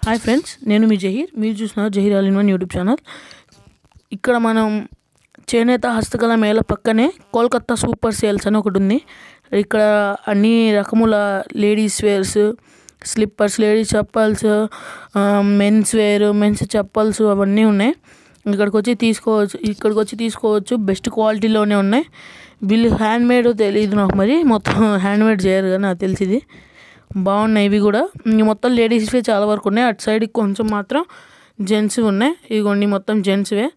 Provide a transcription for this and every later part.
hi friends నేను మీ జహీర్ మీరు చూస్తున్నారు Zaheer all in one YouTube channel ఇక్కడ మనం చేనేత హస్తకళ మేళ పక్కనే కోల్కత్తా సూపర్ సేల్స్ అని ఒకటి ఉంది ఇక్కడ అన్ని రకముల ladies wears slippers ladies chappals men's wear men's chappals అవన్నీ ఉన్నాయి ఇక్కడికి వచ్చి తీసుకోవచ్చు ఇక్కడికి వచ్చి తీసుకోవచ్చు బెస్ట్ క్వాలిటీలోనే ఉన్నాయి వీళ్ళు హ్యాండ్ మేడ్ తెలియదు నాకు మరి మొత్తం హ్యాండ్ మేడ్ చేయరు కానీ నాకు తెలిసింది బాగున్నాయి ఇవి కూడా ఇంక మొత్తం లేడీస్వే చాలా వరకు ఉన్నాయి అటు సైడ్ కొంచెం మాత్రం జెంట్స్ ఉన్నాయి ఇదిగోండి మొత్తం జెంట్స్వే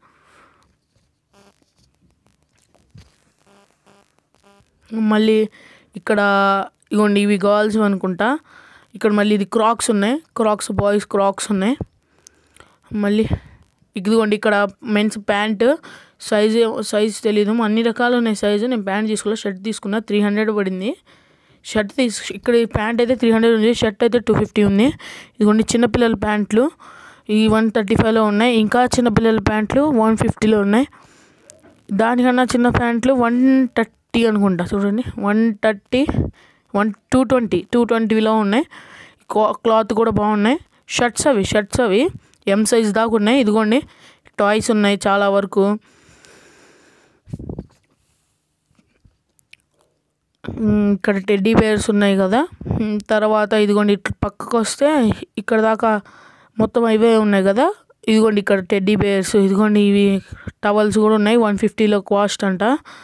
మళ్ళీ ఇక్కడ ఇగోండి ఇవి గర్ల్స్ అనుకుంటా ఇక్కడ మళ్ళీ ఇది క్రాక్స్ ఉన్నాయి క్రాక్స్ బాయ్స్ క్రాక్స్ ఉన్నాయి మళ్ళీ ఇదిగోండి ఇక్కడ మెన్స్ ప్యాంట్ సైజ్ సైజ్ తెలీదు అన్ని రకాలు ఉన్నాయి సైజు నేను ప్యాంట్ తీసుకున్నా షర్ట్ తీసుకున్నా త్రీ హండ్రెడ్ పడింది షర్ట్ తీసు ఇక్కడ ఈ ప్యాంట్ అయితే త్రీ హండ్రెడ్ ఉంది షర్ట్ అయితే టూ ఫిఫ్టీ ఉంది ఇదిగోండి చిన్నపిల్లల ప్యాంట్లు ఈ వన్ థర్టీ ఫైవ్లో ఉన్నాయి ఇంకా చిన్నపిల్లల ప్యాంట్లు వన్ ఫిఫ్టీలో ఉన్నాయి దానికన్నా చిన్న ప్యాంట్లు వన్ థర్టీ అనుకుంటా చూడండి one thirty one two twenty two ట్వంటీలో ఉన్నాయి క్లాత్ కూడా బాగున్నాయి షర్ట్స్ అవి షర్ట్స్ అవి ఎం సైజ్ దాకా ఉన్నాయి ఇదిగోండి టాయ్స్ ఉన్నాయి చాలా వరకు ఇక్కడ టెడ్డీ బేర్స్ ఉన్నాయి కదా తర్వాత ఇదిగోండి ఇట్లా పక్కకు వస్తే ఇక్కడ దాకా మొత్తం అవే ఉన్నాయి కదా ఇదిగోండి ఇక్కడ టెడ్డీ బేర్స్ ఇదిగోండి ఇవి టవల్స్ కూడా ఉన్నాయి వన్ ఫిఫ్టీలో కాస్ట్ అంట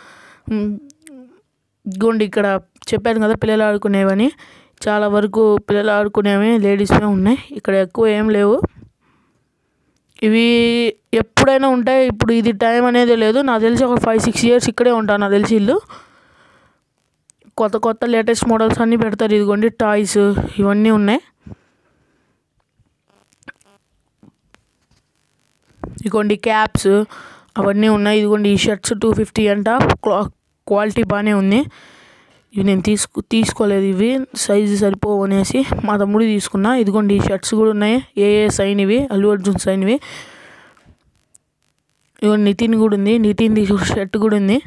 ఇదిగోండి ఇక్కడ చెప్పాను కదా పిల్లలు ఆడుకునేవని చాలా వరకు పిల్లలు ఆడుకునేవి లేడీస్వే ఉన్నాయి ఇక్కడ ఎక్కువ ఏం లేవు ఇవి ఎప్పుడైనా ఉంటాయి ఇప్పుడు ఇది టైం అనేది లేదు నాకు తెలిసి ఒక ఫైవ్ సిక్స్ ఇయర్స్ ఇక్కడే ఉంటాను నాకు తెలిసి ఇల్లు కొత్త కొత్త లేటెస్ట్ మోడల్స్ అన్నీ పెడతారు ఇదిగోండి టాయ్స్ ఇవన్నీ ఉన్నాయి ఇదిగోండి క్యాప్స్ అవన్నీ ఉన్నాయి ఇదిగోండి ఈ షర్ట్స్ టూ ఫిఫ్టీ అంట క్వాలిటీ బాగానే ఉంది ఇవి నేను తీసుకు తీసుకోలేదు ఇవి సైజు సరిపోవు అనేసి మా తమ్ముడు తీసుకున్నా ఇదిగోండి ఈ షర్ట్స్ కూడా ఉన్నాయి ఏ ఏ సైన్ ఇవి అల్లు అర్జున్ సైన్ ఇవి ఇదిగోండి నితిన్ కూడా ఉంది నితిన్ షర్ట్ కూడా ఉంది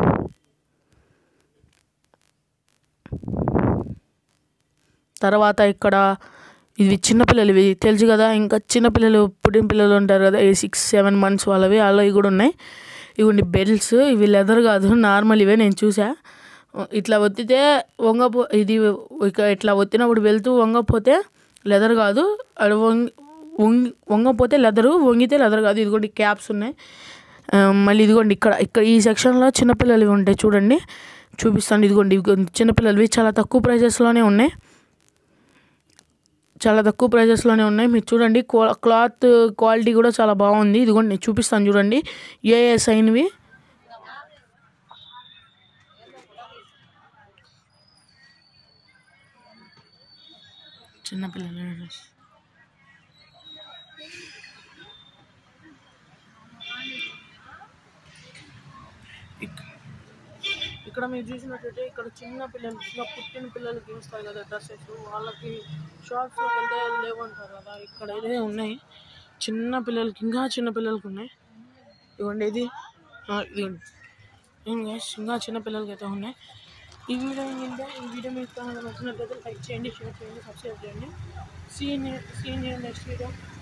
తర్వాత ఇక్కడ ఇవి చిన్నపిల్లలు ఇవి తెలుసు కదా ఇంకా చిన్నపిల్లలు పుట్టిన పిల్లలు ఉంటారు కదా ఏ సిక్స్ సెవెన్ మంత్స్ వాళ్ళవి అలావి కూడా ఉన్నాయి ఇవ్వండి బెల్ట్స్ ఇవి లెదర్ కాదు నార్మల్ ఇవే నేను చూసా ఇట్లా ఒత్తితే వంగపో ఇది ఇక ఇట్లా ఒత్తినప్పుడు వెళ్తూ వంగపోతే లెదర్ కాదు అది వంగి వంగి వంగపోతే లెదరు వంగితే లెదర్ కాదు ఇదిగోండి క్యాప్స్ ఉన్నాయి మళ్ళీ ఇదిగోండి ఇక్కడ ఇక్కడ ఈ సెక్షన్లో చిన్నపిల్లలు ఉంటాయి చూడండి చూపిస్తాను ఇదిగోండి చిన్నపిల్లలవి చాలా తక్కువ ప్రైజెస్లోనే ఉన్నాయి చాలా తక్కువ ప్రైజెస్లోనే ఉన్నాయి మీరు చూడండి క్లాత్ క్వాలిటీ కూడా చాలా బాగుంది ఇదిగోండి నేను చూపిస్తాను చూడండి ఏ ఏ సైన్వి చిన్నపిల్లలు ఇక్కడ మీరు చూసినట్టయితే ఇక్కడ చిన్న పిల్లలు ఇంకా పుట్టిన పిల్లలకి ఇస్తారు కదా డ్రెస్సెస్ వాళ్ళకి షాప్స్లోకి వెళ్తే లేవంటారు కదా ఇక్కడ అయితే ఉన్నాయి చిన్న పిల్లలకి ఇంకా చిన్న పిల్లలకి ఉన్నాయి ఇవ్వండి ఇది ఇదిగోండి ఏం గైస్ ఇంకా చిన్న పిల్లలకి అయితే ఉన్నాయి ఈ వీడియో ఏంటంటే ఈ వీడియో మీకు నచ్చినట్లయితే లైక్ చేయండి షేర్ చేయండి సబ్స్క్రైబ్ చేయండి సీన్ సీన్ నెక్స్ట్ వీడియో